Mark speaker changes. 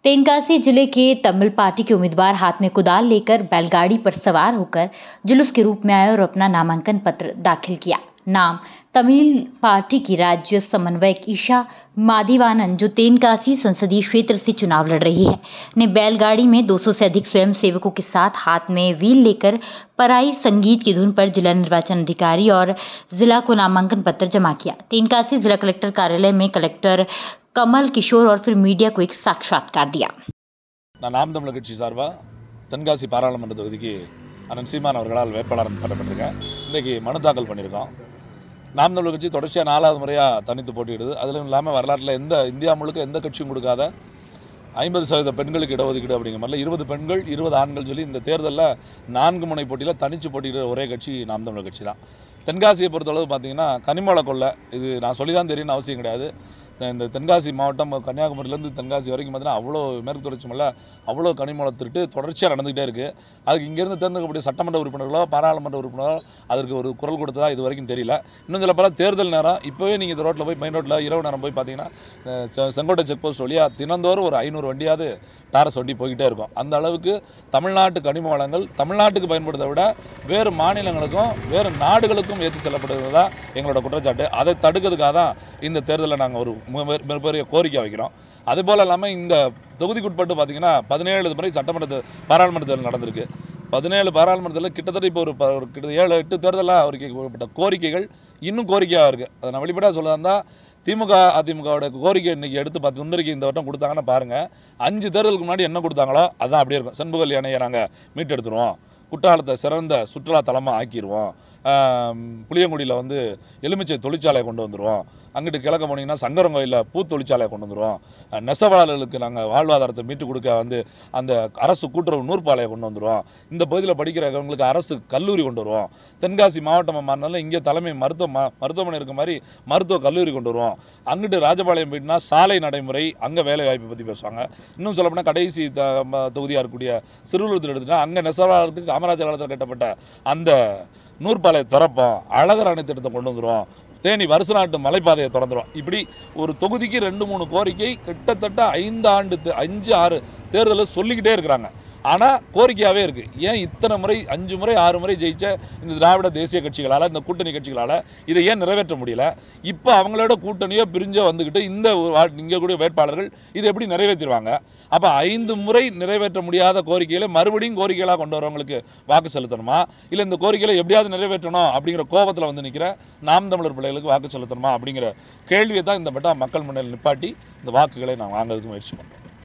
Speaker 1: तेनकासी जिले के तमिल पार्टी के उम्मीदवार हाथ में कुदाल लेकर बैलगाड़ी पर सवार होकर जुलूस के रूप में आए और अपना नामांकन पत्र दाखिल किया नाम तमिल पार्टी की राज्य समन्वयक ईशा माधीवानंद जो तेनकासी संसदीय क्षेत्र से चुनाव लड़ रही है ने बैलगाड़ी में 200 से अधिक स्वयं सेवकों के साथ हाथ में व्हील लेकर पराई संगीत की धुन पर जिला निर्वाचन अधिकारी और जिला को नामांकन पत्र जमा किया तेनकासी जिला कलेक्टर कार्यालय में कलेक्टर कमल किशोर और फिर मीडिया को एक साक्षात्कार दिया
Speaker 2: நான் நாம் தமிழர் கட்சி சார்பாக தென்காசி பாராளுமன்ற தொகுதிக்கு அண்ணன் சீமான் அவர்களால் வேட்பாளர் பண்ணப்பட்டிருக்கேன் இன்றைக்கி மனு தாக்கல் பண்ணியிருக்கோம் நாம் தமிழர் கட்சி தொடர்ச்சியாக நாலாவது முறையாக தனித்து போட்டியிடுது அதிலும் இல்லாமல் வரலாற்றில் எந்த இந்தியா முழுக்க எந்த கட்சியும் கொடுக்காத ஐம்பது சதவீத பெண்களுக்கு இடஒதுக்கீடு அப்படிங்கிற மாதிரில இருபது பெண்கள் இருபது ஆண்கள் சொல்லி இந்த தேர்தலில் நான்கு முனை போட்டியில் தனித்து போட்டியிடுற ஒரே கட்சி நாம் தமிழர் கட்சி தான் தென்காசியை பொறுத்தளவு பார்த்தீங்கன்னா கனிமவள கொள்ளை இது நான் சொல்லி தான் தெரியும்னு அவசியம் கிடையாது இந்த தென்காசி மாவட்டம் கன்னியாகுமரியிலேருந்து தென்காசி வரைக்கும் பார்த்தீங்கன்னா அவ்வளோ மேற்கு தொடர்ச்சி மலை அவ்வளோ கனிமூல திருட்டு தொடர்ச்சியாக நடந்துகிட்டே இருக்குது அதுக்கு இங்கேருந்து தேர்ந்தெடுக்கக்கூடிய சட்டமன்ற உறுப்பினர்களோ பாராளுமன்ற உறுப்பினரோ அதற்கு ஒரு குரல் கொடுத்ததா இது வரைக்கும் தெரியல இன்னும் சொல்ல போல தேர்தல் நேரம் இப்போவே நீங்கள் இந்த ரோட்டில் போய் மெயின் ரோட்டில் இரவு நேரம் போய் பார்த்தீங்கன்னா அஹ், செ- செங்கோட்டை செக் போஸ்ட் வழியாக தினந்தோறும் ஒரு ஐநூறு வண்டியாவது டாரஸ் வண்டி போய்கிட்டே இருக்கும் அந்த அளவுக்கு தமிழ்நாட்டு கனிம வளங்கள் தமிழ்நாட்டுக்கு பயன்படுறதை விட வேறு மாநிலங்களுக்கும் வேறு நாடுகளுக்கும் ஏற்றி செல்லப்படுவது தான் எங்களோட குற்றச்சாட்டு அதை தடுக்கிறதுக்காக தான் இந்த தேர்தலில் நாங்கள் ஒரு மி- மிக- மிகப்பெரிய கோரிக்கை வைக்கிறோம் அதே போல் இல்லாமல் இந்த தொகுதிக்குட்பட்டு பார்த்தீங்கன்னா பதினேழு முறை சட்டமன்ற தே- பாராளுமன்ற தேர்தல் நடந்திருக்கு பதினேழு பாராளுமன்றத்தில் கிட்டத்தட்ட இப்போ ஒரு ப- ஒரு கிட்ட ஏழு எட்டு தேர்தலாக அவருக்கு வைக்கப்பட்ட கோரிக்கைகள் இன்னும் கோரிக்கையாக இருக்குது அதை நான் வெளிப்படையாக சொல்ல இருந்தால் திமுக அதிமுகவோட கோரிக்கை இன்னைக்கு எடுத்து பார்த்து முன்னறிக்கை இந்த வட்டம் கொடுத்தாங்கன்னா பாருங்கள் அஞ்சு தேர்தலுக்கு முன்னாடி என்ன கொடுத்தாங்களோ அதான் அப்படியே இருக்கும் செண்புகல் யானையை நாங்கள் மீட்டெடுத்துருவோம் குற்றாலத்தை சிறந்த சுற்றுலா தலமாக ஆக்கிடுவோம் ஆம், புளியங்குடியில் வந்து எலுமிச்சை தொழிற்சாலையை கொண்டு வந்துடுவோம் அங்கிட்டு கிழக்க போனீங்கன்னா சங்கரன் கோயிலில் பூ தொழிற்சாலையை கொண்டு வந்துடுவோம் அஹ், நெசவாளர்களுக்கு நாங்கள் வாழ்வாதாரத்தை மீட்டு கொடுக்க வந்து அந்த அரசு கூட்டுறவு நூற்பாலையை கொண்டு வந்துடுவோம் இந்த பகுதியில் படிக்கிறவங்களுக்கு அரசு கல்லூரி கொண்டு வருவோம் தென்காசி மாவட்டமாக மாறினாலும் இங்கே தலைமை மருத்துவ ம- மருத்துவமனை இருக்க மாதிரி மருத்துவ கல்லூரி கொண்டு வருவோம் அங்கிட்டு ராஜபாளையம் போயிட்டுனா சாலை நடைமுறை அங்கே வேலை வாய்ப்பை பற்றி பேசுவாங்க இன்னும் சொல்லப்போனால் கடைசி த தொகுதியாக இருக்கக்கூடிய சிறுவலூரத்தில் எடுத்துட்டா அங்கே நெசவாளர்களுக்கு காமராஜர் காலத்தில் கட்டப்பட்ட அந்த நூற்பாலையை திறப்போம் அழகர் அணை திட்டத்தை கொண்டு வந்துடுவோம் தேனி வருஷ நாட்டு மலைப்பாதையை திறந்துரும் இப்படி ஒரு தொகுதிக்கு ரெண்டு மூணு கோரிக்கை கிட்டத்தட்ட ஐந்து ஆண்டு தே- அஞ்சு ஆறு தேர்தலில் சொல்லிக்கிட்டே இருக்கிறாங்க ஆனால் கோரிக்கையாகவே இருக்குது ஏன் இத்தனை முறை அஞ்சு முறை ஆறு முறை ஜெயிச்ச இந்த திராவிட தேசிய கட்சிகளால் இந்த கூட்டணி கட்சிகளால் இதை ஏன் நிறைவேற்ற முடியல இப்போ அவங்களோட கூட்டணியோ பிரிஞ்சோ வந்துக்கிட்டு இந்த இங்கே கூடிய வேட்பாளர்கள் இதை எப்படி நிறைவேற்றிடுவாங்க அப்போ ஐந்து முறை நிறைவேற்ற முடியாத கோரிக்கைகளை மறுபடியும் கோரிக்கைகளாக கொண்டு வரவங்களுக்கு வாக்கு செலுத்தணுமா இல்லை இந்த கோரிக்கைகளை எப்படியாவது நிறைவேற்றணும் அப்படிங்கிற கோபத்தில் வந்து நிற்கிற நாம் தமிழர் பிள்ளைகளுக்கு வாக்கு செலுத்தணுமா அப்படிங்கிற கேள்வியை தான் இந்த மட்டா மக்கள் முன்னில் நிப்பாட்டி இந்த வாக்குகளை நான் வாங்குறதுக்கு முயற்சி பண்ணுறோம்